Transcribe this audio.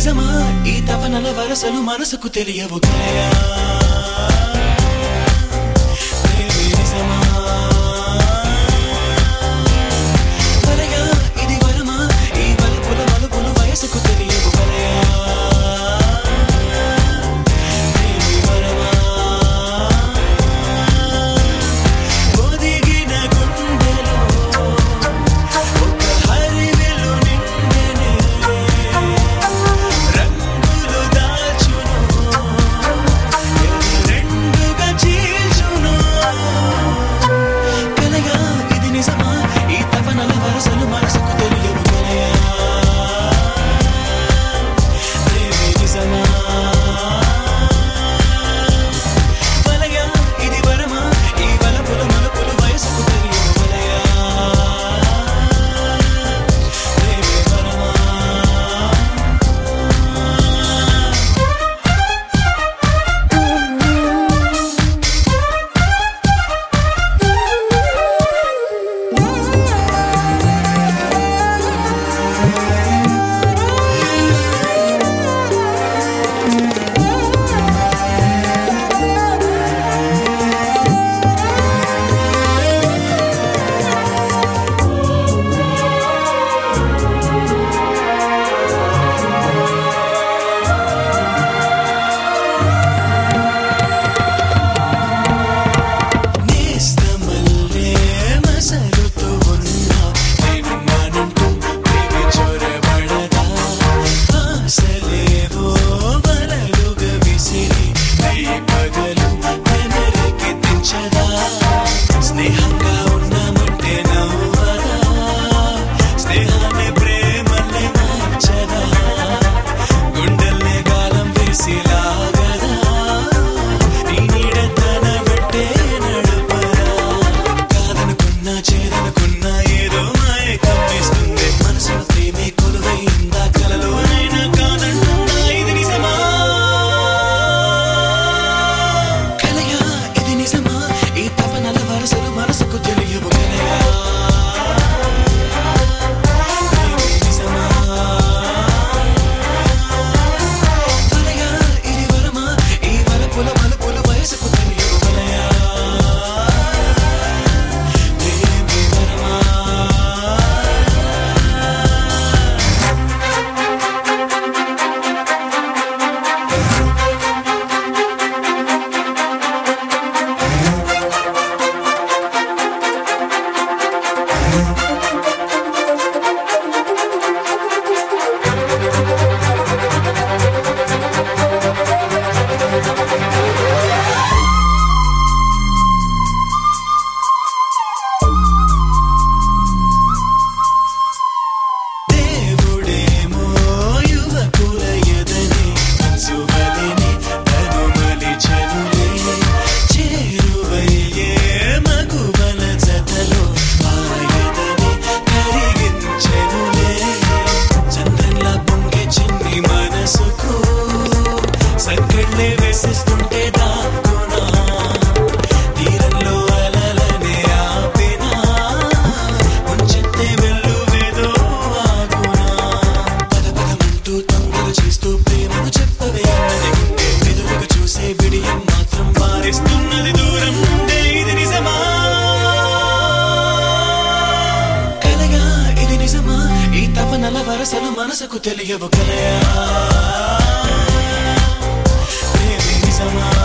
నిజమా ఈ తపనల వరసలు మనసుకు తెలియవు కలయా ప్రేమే నిజమా కలయా ఇది వరమా ఈ వలపుల మలుపులు వయసుకు తెలియవు కలయా ప్రేమే వరమా ఒదిగిన గుండెలో ఒక హరివిల్లు నిండెనే రంగులు దాచును రెండుగా చీల్చును కలగా ఇది నిజమా ఈ తపనల వరసలు మనసుకు తెలియవు కలయా ప్రేమే నిజమా వలయా ఇది వరమా ఈ వలపుల మలుపులు వయసుకు తెలియవు వలయా ప్రేమే వరమా నేస్తమల్లే మసలుతూ ఉన్నా నేనున్నానంటూ ప్రేమి చొరబడదా ఆశలేవో వలలుగా విసిరి నీ పగలు వెనరెక్కించదా స్నేహంగా ఉన్నామంటే నవ్వదా స్నేహాన్ని ప్రేమల్ని మార్చదా గుండెల్ని గాలం వేసి లాగదా నీ నీడ తన వెంటే నడుపరా కాదనుకున్నా చేదనుకున్నా ఏదో మాయ కమ్మిస్తుంది మనసులో ప్రేమే కొలువైందా కలలోనైనా కాదంటుందా ఇది నిజమా కలయా ఇది నిజమా ఈ తపనల వరసలు మనసుకు తెలియవు కలయా ప్రేమే నిజమా వలయా ఇది వరమా ఈ వలపుల మలుపులు వయసుకు తెలియవు వలయా ప్రేమే వరమా దేవుడేమో యువకుల ఎదని సువలిని తనుమలి చనులే చేరువయ్యే మగువల జతలో ఆయదని కరిగించెనులే చంద్రంలా పొంగే చిన్ని మనసుకు సంకెళ్ళే వేసిస్తుంటే దాక్కునా తీరంలో అలలనే ఆపినా ముంచెత్తే వెల్లువేదో ఆగునా పద పదమంటూ తొందర చేస్తూ ప్రేమను చెప్పవే అన్నది గుండె ఎదురుగా చూసే బిడియం మాత్రం వారిస్తున్నది దూరం నుండే ఇది నిజమా కలగా ఇది నిజమా ఈ తపనల వరసలు మనసుకు తెలియవు కలయా ప్రేమే నిజమా